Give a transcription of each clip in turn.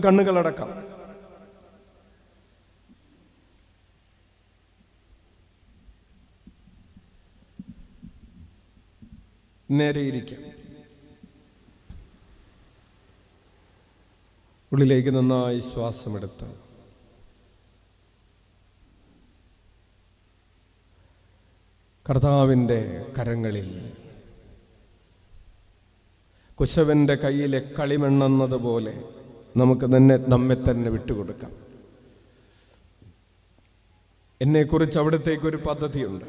കണ്ണുകളടക്കാം നേരെ ഇരിക്കാം ഉള്ളിലേക്ക് നന്നായി ശ്വാസമെടുത്ത് കർത്താവിൻ്റെ കരങ്ങളിൽ കുശവന്റെ കയ്യിലെ കളിമണ്ണെന്നത് പോലെ നമുക്ക് തന്നെ നമ്മെ തന്നെ വിട്ടുകൊടുക്കാം എന്നെക്കുറിച്ച് അവിടത്തേക്കൊരു പദ്ധതിയുണ്ട്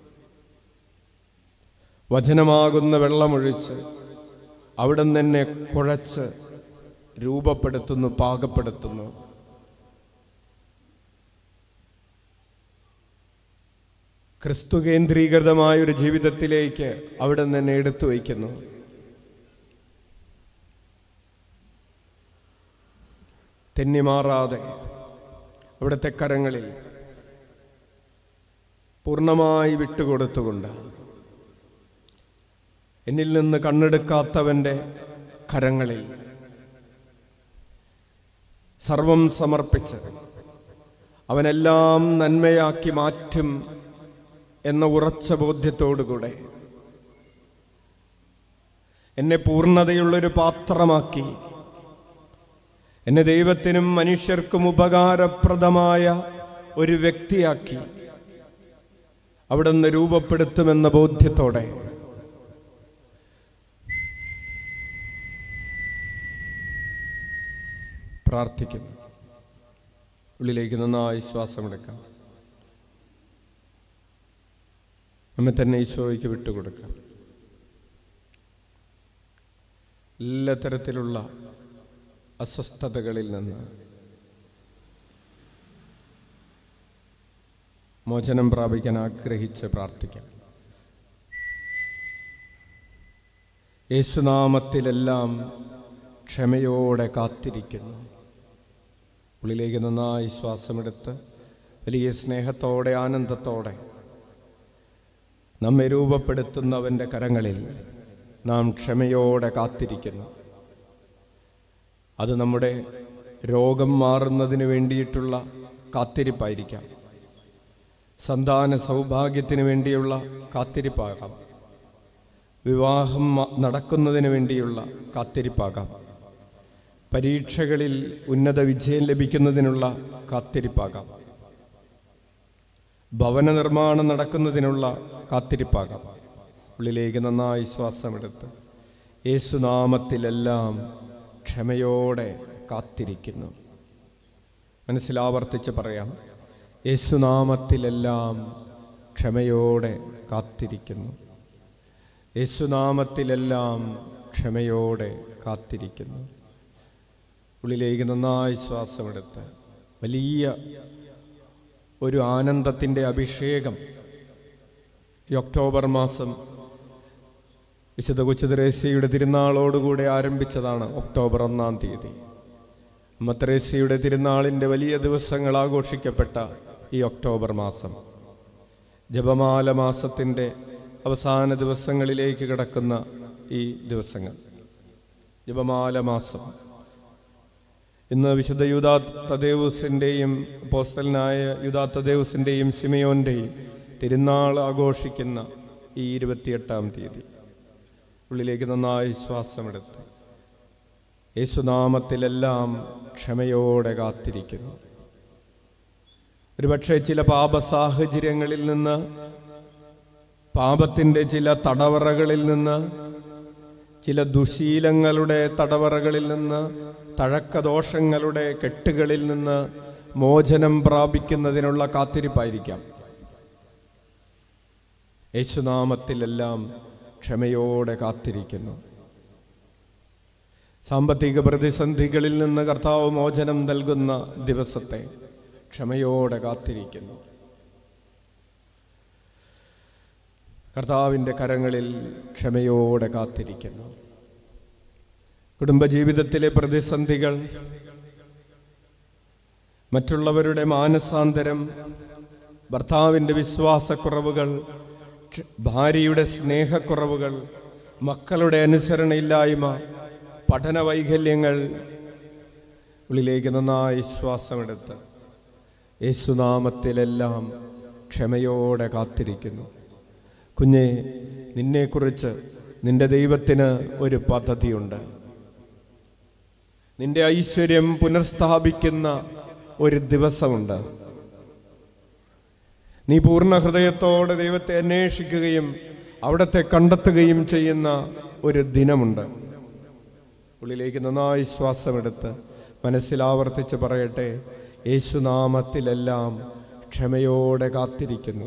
വചനമാകുന്ന വെള്ളമൊഴിച്ച് അവിടെ തന്നെ കുഴച്ച് രൂപപ്പെടുത്തുന്നു പാകപ്പെടുത്തുന്നു ക്രിസ്തു കേന്ദ്രീകൃതമായ ഒരു ജീവിതത്തിലേക്ക് അവിടെ തന്നെ എടുത്തു വയ്ക്കുന്നു തെന്നിമാറാതെ അവിടുത്തെ കരങ്ങളിൽ പൂർണ്ണമായി വിട്ടുകൊടുത്തുകൊണ്ട് എന്നിൽ നിന്ന് കണ്ണെടുക്കാത്തവൻ്റെ കരങ്ങളിൽ സർവം സമർപ്പിച്ച് അവനെല്ലാം നന്മയാക്കി മാറ്റും എന്ന ഉറച്ച ബോധ്യത്തോടുകൂടെ എന്നെ പൂർണ്ണതയുള്ളൊരു പാത്രമാക്കി എന്നെ ദൈവത്തിനും മനുഷ്യർക്കും ഉപകാരപ്രദമായ ഒരു വ്യക്തിയാക്കി അവിടുന്ന് രൂപപ്പെടുത്തുമെന്ന ബോധ്യത്തോടെ പ്രാർത്ഥിക്കുന്നു ഉള്ളിലേക്ക് നന്നായി ശ്വാസമെടുക്കാം നമ്മെ തന്നെ ഈശോയ്ക്ക് വിട്ടുകൊടുക്കാം എല്ലാ തരത്തിലുള്ള അസ്വസ്ഥതകളിൽ നിന്ന് മോചനം പ്രാപിക്കാൻ ആഗ്രഹിച്ച് പ്രാർത്ഥിക്കാം യേശുനാമത്തിലെല്ലാം ക്ഷമയോടെ കാത്തിരിക്കുന്നു ഉള്ളിലേക്ക് നന്നായി ശ്വാസമെടുത്ത് വലിയ സ്നേഹത്തോടെ ആനന്ദത്തോടെ നമ്മെ രൂപപ്പെടുത്തുന്നവൻ്റെ കരങ്ങളിൽ നാം ക്ഷമയോടെ കാത്തിരിക്കുന്നു അത് നമ്മുടെ രോഗം മാറുന്നതിന് വേണ്ടിയിട്ടുള്ള കാത്തിരിപ്പായിരിക്കാം സന്താന സൗഭാഗ്യത്തിന് വേണ്ടിയുള്ള കാത്തിരിപ്പാകാം വിവാഹം മ- നടക്കുന്നതിന് വേണ്ടിയുള്ള കാത്തിരിപ്പാകാം പരീക്ഷകളിൽ ഉന്നത വിജയം ലഭിക്കുന്നതിനുള്ള കാത്തിരിപ്പാകാം ഭവന നിർമ്മാണം നടക്കുന്നതിനുള്ള കാത്തിരിപ്പാകാം ഉള്ളിലേക്ക് നന്നായി ശ്വാസമെടുത്ത് യേശുനാമത്തിലെല്ലാം ക്ഷമയോടെ കാത്തിരിക്കുന്നു മനസ്സിലാവർത്തിച്ച് പറയാം യേശുനാമത്തിലെല്ലാം ക്ഷമയോടെ കാത്തിരിക്കുന്നു യേശുനാമത്തിലെല്ലാം ക്ഷമയോടെ കാത്തിരിക്കുന്നു ഉള്ളിലേക്ക് നന്നായി ശ്വാസമെടുത്ത് വലിയ ഒരു ആനന്ദത്തിൻ്റെ അഭിഷേകം ഈ ഒക്ടോബർ മാസം വിശുദ്ധ കൊച്ചുത്രേസ്യയുടെ തിരുനാളോടുകൂടെ ആരംഭിച്ചതാണ് ഒക്ടോബർ ഒന്നാം തീയതി മത്രേസ്യയുടെ തിരുനാളിൻ്റെ വലിയ ദിവസങ്ങൾ ആഘോഷിക്കപ്പെട്ട ഈ ഒക്ടോബർ മാസം ജപമാല മാസത്തിൻ്റെ അവസാന ദിവസങ്ങളിലേക്ക് കിടക്കുന്ന ഈ ദിവസങ്ങൾ ജപമാല മാസം ഇന്ന് വിശുദ്ധ യുദാ തദേവുസിൻ്റെയും പോസ്റ്റലിനായ യുദാ തദേവുസിൻ്റെയും സിമയോൻ്റെയും തിരുനാൾ ആഘോഷിക്കുന്ന ഈ ഇരുപത്തിയെട്ടാം തീയതി ഉള്ളിലേക്ക് നന്നായി ശ്വാസമെടുത്ത് യേശുനാമത്തിലെല്ലാം ക്ഷമയോടെ കാത്തിരിക്കുന്നു ഒരുപക്ഷെ ചില പാപ സാഹചര്യങ്ങളിൽ നിന്ന് പാപത്തിൻ്റെ ചില തടവറകളിൽ നിന്ന് ചില ദുശീലങ്ങളുടെ തടവറകളിൽ നിന്ന് തഴക്കദോഷങ്ങളുടെ കെട്ടുകളിൽ നിന്ന് മോചനം പ്രാപിക്കുന്നതിനുള്ള കാത്തിരിപ്പായിരിക്കാം യേശുനാമത്തിലെല്ലാം ക്ഷമയോടെ കാത്തിരിക്കുന്നു സാമ്പത്തിക പ്രതിസന്ധികളിൽ നിന്ന് കർത്താവ് മോചനം നൽകുന്ന ദിവസത്തെ ക്ഷമയോടെ കാത്തിരിക്കുന്നു കർത്താവിൻ്റെ കരങ്ങളിൽ ക്ഷമയോടെ കാത്തിരിക്കുന്നു കുടുംബജീവിതത്തിലെ പ്രതിസന്ധികൾ മറ്റുള്ളവരുടെ മാനസാന്തരം ഭർത്താവിൻ്റെ വിശ്വാസക്കുറവുകൾ ക്ഷ- ഭാര്യയുടെ സ്നേഹക്കുറവുകൾ മക്കളുടെ അനുസരണയില്ലായ്മ പഠന വൈകല്യങ്ങൾ ഉള്ളിലേക്ക് നന്നായി ശ്വാസമെടുത്ത് യേശുനാമത്തിലെല്ലാം ക്ഷമയോടെ കാത്തിരിക്കുന്നു കുഞ്ഞെ നിന്നെക്കുറിച്ച് നിന്റെ ദൈവത്തിന് ഒരു പദ്ധതിയുണ്ട് നിന്റെ ഐശ്വര്യം പുനഃസ്ഥാപിക്കുന്ന ഒരു ദിവസമുണ്ട് നീ പൂർണ്ണ ഹൃദയത്തോടെ ദൈവത്തെ അന്വേഷിക്കുകയും അവിടത്തെ കണ്ടെത്തുകയും ചെയ്യുന്ന ഒരു ദിനമുണ്ട് ഉള്ളിലേക്ക് നന്നായി ശ്വാസമെടുത്ത് മനസ്സിൽ ആവർത്തിച്ച് പറയട്ടെ യേശുനാമത്തിലെല്ലാം ക്ഷമയോടെ കാത്തിരിക്കുന്നു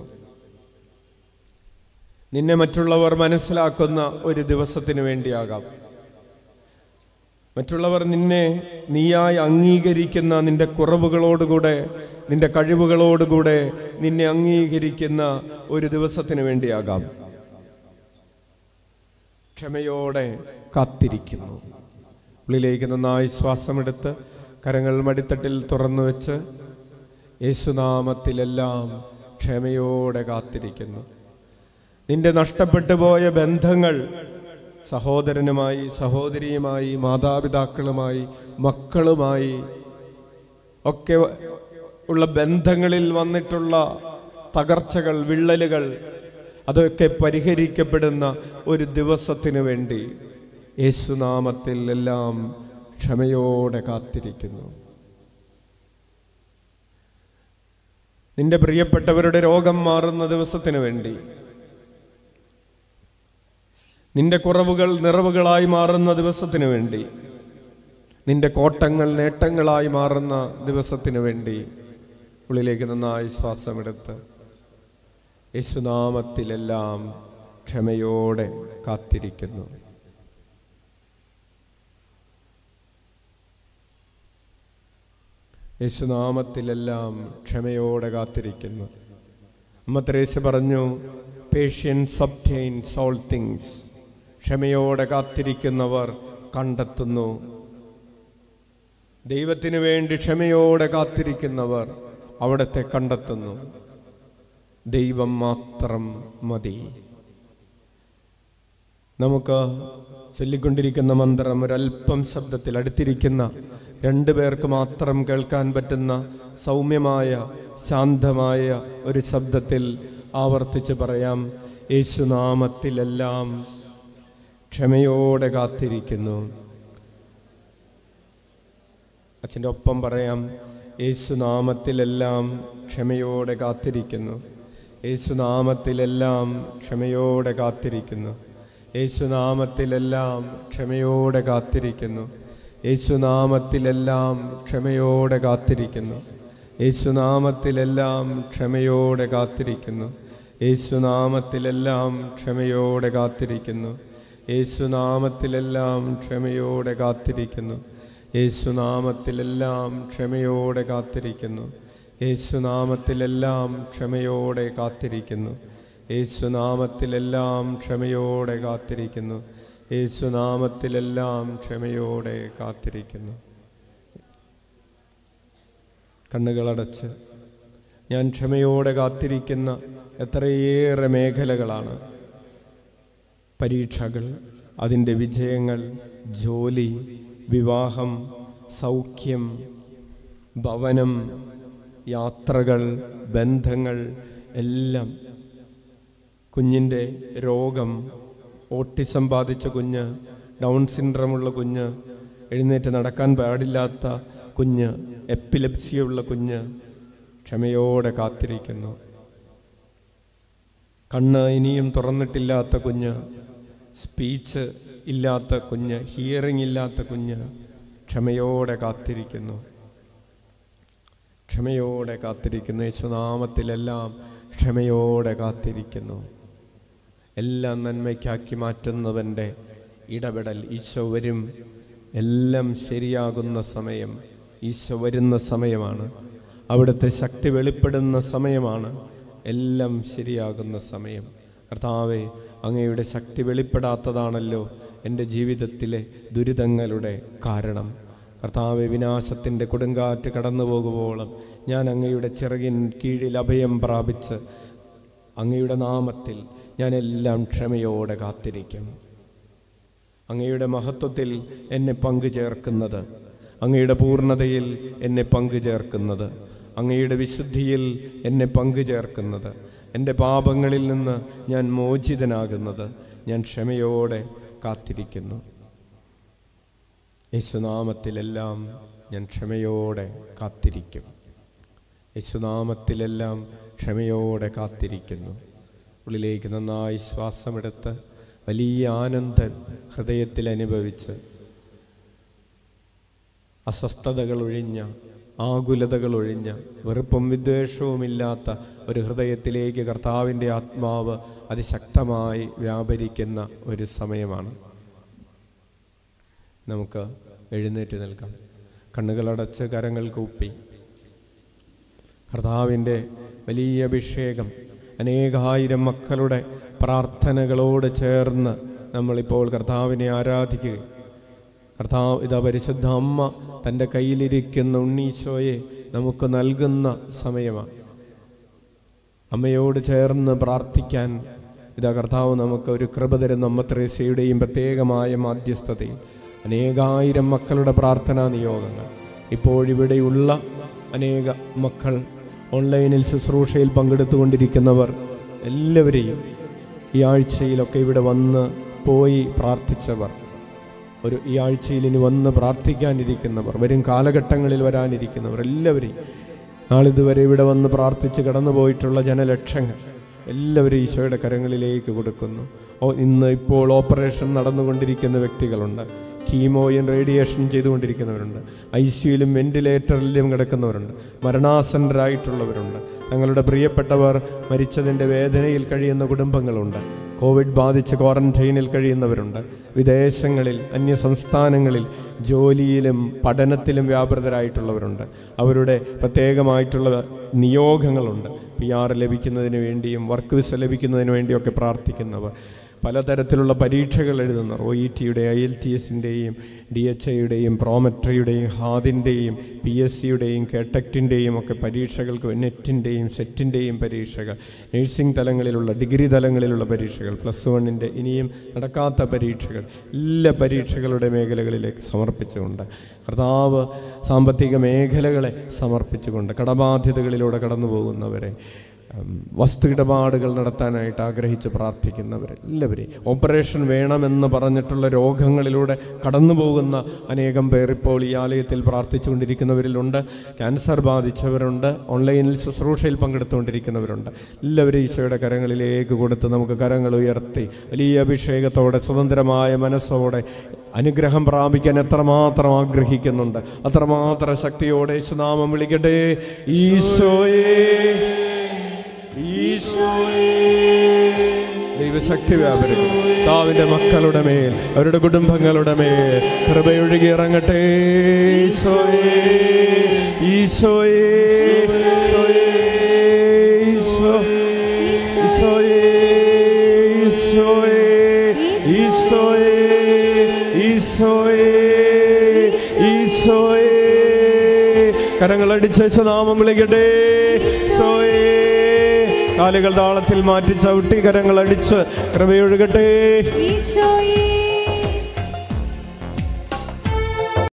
നിന്നെ മറ്റുള്ളവർ മനസ്സിലാക്കുന്ന ഒരു ദിവസത്തിന് വേണ്ടിയാകാം മറ്റുള്ളവർ നിന്നെ നീയായി അംഗീകരിക്കുന്ന നിന്റെ കുറവുകളോടുകൂടെ നിന്റെ കഴിവുകളോടുകൂടെ നിന്നെ അംഗീകരിക്കുന്ന ഒരു ദിവസത്തിന് വേണ്ടിയാകാം ക്ഷമയോടെ കാത്തിരിക്കുന്നു ഉള്ളിലേക്ക് നന്നായി ശ്വാസമെടുത്ത് കരങ്ങൾ മടിത്തട്ടിൽ തുറന്നു വെച്ച് യേശുനാമത്തിലെല്ലാം ക്ഷമയോടെ കാത്തിരിക്കുന്നു നിന്റെ നഷ്ടപ്പെട്ടു പോയ ബന്ധങ്ങൾ സഹോദരനുമായി സഹോദരിയുമായി മാതാപിതാക്കളുമായി മക്കളുമായി ഒക്കെ ഉള്ള ബന്ധങ്ങളിൽ വന്നിട്ടുള്ള തകർച്ചകൾ വിള്ളലുകൾ അതൊക്കെ പരിഹരിക്കപ്പെടുന്ന ഒരു ദിവസത്തിന് വേണ്ടി യേശുനാമത്തിൽ എല്ലാം ക്ഷമയോടെ കാത്തിരിക്കുന്നു നിന്റെ പ്രിയപ്പെട്ടവരുടെ രോഗം മാറുന്ന ദിവസത്തിന് വേണ്ടി നിന്റെ കുറവുകൾ നിറവുകളായി മാറുന്ന ദിവസത്തിന് വേണ്ടി നിന്റെ കോട്ടങ്ങൾ നേട്ടങ്ങളായി മാറുന്ന ദിവസത്തിന് വേണ്ടി ഉള്ളിലേക്ക് നന്നായി ശ്വാസമെടുത്ത് യേശുനാമത്തിലെല്ലാം ക്ഷമയോടെ കാത്തിരിക്കുന്നു യേശുനാമത്തിലെല്ലാം ക്ഷമയോടെ കാത്തിരിക്കുന്നു അമ്മ ത്രേസ്യ പറഞ്ഞു പേഷ്യൻസ് ഒബ്റ്റെയിൻസ് ഓൾ തിങ്സ് ക്ഷമയോടെ കാത്തിരിക്കുന്നവർ കണ്ടെത്തുന്നു ദൈവത്തിന് വേണ്ടി ക്ഷമയോടെ കാത്തിരിക്കുന്നവർ അവിടത്തെ കണ്ടെത്തുന്നു ദൈവം മാത്രം മതി നമുക്ക് ചൊല്ലിക്കൊണ്ടിരിക്കുന്ന മന്ത്രം ഒരല്പം ശബ്ദത്തിൽ അടുത്തിരിക്കുന്ന രണ്ടു പേർക്ക് മാത്രം കേൾക്കാൻ പറ്റുന്ന സൗമ്യമായ ശാന്തമായ ഒരു ശബ്ദത്തിൽ ആവർത്തിച്ച് പറയാം യേശുനാമത്തിലെല്ലാം ക്ഷമയോടെ കാത്തിരിക്കുന്നു അച്ഛൻ്റെ ഒപ്പം പറയാം യേശുനാമത്തിലെല്ലാം ക്ഷമയോടെ കാത്തിരിക്കുന്നു യേശുനാമത്തിലെല്ലാം ക്ഷമയോടെ കാത്തിരിക്കുന്നു യേശുനാമത്തിലെല്ലാം ക്ഷമയോടെ കാത്തിരിക്കുന്നു യേശുനാമത്തിലെല്ലാം ക്ഷമയോടെ കാത്തിരിക്കുന്നു യേശുനാമത്തിലെല്ലാം ക്ഷമയോടെ കാത്തിരിക്കുന്നു യേശുനാമത്തിലെല്ലാം ക്ഷമയോടെ കാത്തിരിക്കുന്നു യേശുനാമത്തിലെല്ലാം ക്ഷമയോടെ കാത്തിരിക്കുന്നു യേശുനാമത്തിലെല്ലാം ക്ഷമയോടെ കാത്തിരിക്കുന്നു യേശുനാമത്തിലെല്ലാം ക്ഷമയോടെ കാത്തിരിക്കുന്നു യേശുനാമത്തിലെല്ലാം ക്ഷമയോടെ കാത്തിരിക്കുന്നു യേശുനാമത്തിലെല്ലാം ക്ഷമയോടെ കാത്തിരിക്കുന്നു കണ്ണുകളടച്ച് ഞാൻ ക്ഷമയോടെ കാത്തിരിക്കുന്ന എത്രയേറെ മേഖലകളാണ് പരീക്ഷകൾ അതിൻ്റെ വിജയങ്ങൾ ജോലി വിവാഹം സൗഖ്യം ഭവനം യാത്രകൾ ബന്ധങ്ങൾ എല്ലാം കുഞ്ഞിൻ്റെ രോഗം ഓട്ടിസം ബാധിച്ച കുഞ്ഞ് ഡൗൺ സിൻഡ്രമുള്ള കുഞ്ഞ് എഴുന്നേറ്റ് നടക്കാൻ പാടില്ലാത്ത കുഞ്ഞ് എപ്പിലെപ്സിയുള്ള കുഞ്ഞ് ക്ഷമയോടെ കാത്തിരിക്കുന്നു കണ്ണ് ഇനിയും തുറന്നിട്ടില്ലാത്ത കുഞ്ഞ് സ്പീച്ച് ഇല്ലാത്ത കുഞ്ഞ് ഹിയറിംഗ് ഇല്ലാത്ത കുഞ്ഞ് ക്ഷമയോടെ കാത്തിരിക്കുന്നു ക്ഷമയോടെ കാത്തിരിക്കുന്നു യേശുനാമത്തിലെല്ലാം ക്ഷമയോടെ കാത്തിരിക്കുന്നു എല്ലാം നന്മയ്ക്കാക്കി മാറ്റുന്നവൻ്റെ ഇടപെടൽ ഈശോ വരും എല്ലാം ശരിയാകുന്ന സമയം ഈശോ വരുന്ന സമയമാണ് അവിടുത്തെ ശക്തി വെളിപ്പെടുന്ന സമയമാണ് എല്ലാം ശരിയാകുന്ന സമയം കർത്താവെ അങ്ങയുടെ ശക്തി വെളിപ്പെടാത്തതാണല്ലോ എൻ്റെ ജീവിതത്തിലെ ദുരിതങ്ങളുടെ കാരണം കർത്താവെ വിനാശത്തിൻ്റെ കൊടുങ്കാറ്റ് കടന്നു പോകുമ്പോളം ഞാൻ അങ്ങയുടെ ചിറകിൻ കീഴിൽ അഭയം പ്രാപിച്ച് അങ്ങയുടെ നാമത്തിൽ ഞാൻ എല്ലാം ക്ഷമയോടെ കാത്തിരിക്കും അങ്ങയുടെ മഹത്വത്തിൽ എന്നെ പങ്കു ചേർക്കുന്നത് അങ്ങയുടെ പൂർണ്ണതയിൽ എന്നെ പങ്കുചേർക്കുന്നത് അങ്ങയുടെ വിശുദ്ധിയിൽ എന്നെ പങ്കുചേർക്കുന്നത് എൻ്റെ പാപങ്ങളിൽ നിന്ന് ഞാൻ മോചിതനാകുന്നത് ഞാൻ ക്ഷമയോടെ കാത്തിരിക്കുന്നു യേശുനാമത്തിലെല്ലാം ഞാൻ ക്ഷമയോടെ കാത്തിരിക്കും യേശുനാമത്തിലെല്ലാം ക്ഷമയോടെ കാത്തിരിക്കുന്നു ഉള്ളിലേക്ക് നന്നായി ശ്വാസമെടുത്ത് വലിയ ആനന്ദം ഹൃദയത്തിൽ അനുഭവിച്ച് അസ്വസ്ഥതകൾ ഒഴിഞ്ഞ ആകുലതകൾ ഒഴിഞ്ഞ വെറുപ്പും വിദ്വേഷവുമില്ലാത്ത ഒരു ഹൃദയത്തിലേക്ക് കർത്താവിൻ്റെ ആത്മാവ് അതിശക്തമായി വ്യാപരിക്കുന്ന ഒരു സമയമാണ് നമുക്ക് എഴുന്നേറ്റ് നിൽക്കാം കണ്ണുകളടച്ച് കരങ്ങൾ കൂപ്പി കർത്താവിൻ്റെ വലിയ അഭിഷേകം അനേകായിരം മക്കളുടെ പ്രാർത്ഥനകളോട് ചേർന്ന് നമ്മളിപ്പോൾ കർത്താവിനെ ആരാധിക്കുക കർത്താവ് ഇതാ പരിശുദ്ധ അമ്മ തൻ്റെ കയ്യിലിരിക്കുന്ന ഉണ്ണീശോയെ നമുക്ക് നൽകുന്ന സമയമാണ് അമ്മയോട് ചേർന്ന് പ്രാർത്ഥിക്കാൻ ഇതാ കർത്താവ് നമുക്ക് ഒരു കൃപ തരുന്ന അമ്മ ത്രേസ്യയുടെയും പ്രത്യേകമായ മാധ്യസ്ഥതയിൽ അനേകായിരം മക്കളുടെ പ്രാർത്ഥനാ നിയോഗങ്ങൾ ഇപ്പോഴിവിടെയുള്ള അനേക മക്കൾ ഓൺലൈനിൽ ശുശ്രൂഷയിൽ പങ്കെടുത്തുകൊണ്ടിരിക്കുന്നവർ എല്ലാവരെയും ഈ ആഴ്ചയിലൊക്കെ ഇവിടെ വന്ന് പോയി പ്രാർത്ഥിച്ചവർ ഒരു ഈ ആഴ്ചയിൽ ഇനി വന്ന് പ്രാർത്ഥിക്കാനിരിക്കുന്നവർ വരും കാലഘട്ടങ്ങളിൽ വരാനിരിക്കുന്നവർ എല്ലാവരെയും നാളിതുവരെ ഇവിടെ വന്ന് പ്രാർത്ഥിച്ച് കടന്നു പോയിട്ടുള്ള ജനലക്ഷങ്ങൾ എല്ലാവരും ഈശോയുടെ കരങ്ങളിലേക്ക് കൊടുക്കുന്നു ഓ ഇന്ന് ഇപ്പോൾ ഓപ്പറേഷൻ നടന്നുകൊണ്ടിരിക്കുന്ന വ്യക്തികളുണ്ട് കീമോയും റേഡിയേഷൻ ചെയ്തുകൊണ്ടിരിക്കുന്നവരുണ്ട് ഐ സിയുലും വെന്റിലേറ്ററിലും കിടക്കുന്നവരുണ്ട് മരണാസന്നരായിട്ടുള്ളവരുണ്ട് തങ്ങളുടെ പ്രിയപ്പെട്ടവർ മരിച്ചതിൻ്റെ വേദനയിൽ കഴിയുന്ന കുടുംബങ്ങളുണ്ട് കോവിഡ് ബാധിച്ച് ക്വാറന്റൈനിൽ കഴിയുന്നവരുണ്ട് വിദേശങ്ങളിൽ അന്യ സംസ്ഥാനങ്ങളിൽ ജോലിയിലും പഠനത്തിലും വ്യാപൃതരായിട്ടുള്ളവരുണ്ട് അവരുടെ പ്രത്യേകമായിട്ടുള്ള നിയോഗങ്ങളുണ്ട് പി ആർ ലഭിക്കുന്നതിന് വേണ്ടിയും വർക്ക് വിസ ലഭിക്കുന്നതിന് വേണ്ടിയൊക്കെ പ്രാർത്ഥിക്കുന്നവർ പലതരത്തിലുള്ള പരീക്ഷകൾ എഴുതുന്നവർ ഒ ഇ ടിയുടെ ഐ എൽ ടി എസിൻ്റെയും ഡി എച്ച് ഐയുടെയും പ്രോമെട്രിയുടെയും ഹാദിൻ്റെയും പി എസ് സിയുടെയും കേട്ടക്റ്റിൻ്റെയും ഒക്കെ പരീക്ഷകൾക്ക് നെറ്റിൻ്റെയും സെറ്റിൻ്റെയും പരീക്ഷകൾ നഴ്സിംഗ് തലങ്ങളിലുള്ള ഡിഗ്രി തലങ്ങളിലുള്ള പരീക്ഷകൾ പ്ലസ് വണ്ണിൻ്റെ ഇനിയും നടക്കാത്ത പരീക്ഷകൾ എല്ലാ പരീക്ഷകളുടെ മേഖലകളിലേക്ക് സമർപ്പിച്ചുകൊണ്ട് കർത്താവ് സാമ്പത്തിക മേഖലകളെ സമർപ്പിച്ചുകൊണ്ട് കടബാധ്യതകളിലൂടെ കടന്നു പോകുന്നവരെ ഉം, വസ്തുഇടപാടുകൾ നടത്താനായിട്ട് ആഗ്രഹിച്ച് പ്രാർത്ഥിക്കുന്നവരെല്ലാവരെയും ഓപ്പറേഷൻ വേണമെന്ന് പറഞ്ഞിട്ടുള്ള രോഗങ്ങളിലൂടെ കടന്നു പോകുന്ന അനേകം പേർ ഇപ്പോൾ ഈ ആലയത്തിൽ പ്രാർത്ഥിച്ചുകൊണ്ടിരിക്കുന്നവരിലുണ്ട് ക്യാൻസർ ബാധിച്ചവരുണ്ട് ഓൺലൈനിൽ ശുശ്രൂഷയിൽ പങ്കെടുത്തുകൊണ്ടിരിക്കുന്നവരുണ്ട് എല്ലാവരും ഈശോയുടെ കരങ്ങളിലേക്ക് കൊടുത്ത് നമുക്ക് കരങ്ങൾ ഉയർത്തി വലിയ അഭിഷേകത്തോടെ സ്വതന്ത്രമായ മനസ്സോടെ അനുഗ്രഹം പ്രാപിക്കാൻ എത്രമാത്രം ആഗ്രഹിക്കുന്നുണ്ട് അത്രമാത്രം ശക്തിയോടെ യേശുനാമം വിളിക്കട്ടെ ഈശോയേ ദൈവശക്തി വ്യാപരിക്കും താവിന്റെ മക്കളുടെ മേൽ അവരുടെ കുടുംബങ്ങളുടെ മേൽ കൃപയൊഴുകി ഇറങ്ങട്ടെ ഈശോയേ ഈശോയേ ഈശോയേ ഈശോ ഈശോയേ ഈശോയേ ഈശോയേ ഈശോയേ ഈശോയേ കരങ്ങളടിച്ച നാമം വിളിക്കട്ടെ ഈശോയേ കാലുകൾ താളത്തിൽ മാറ്റി ചവിട്ടി കരങ്ങൾ അടിച്ച് കൃപയൊഴുകട്ടെ ഈശോയേ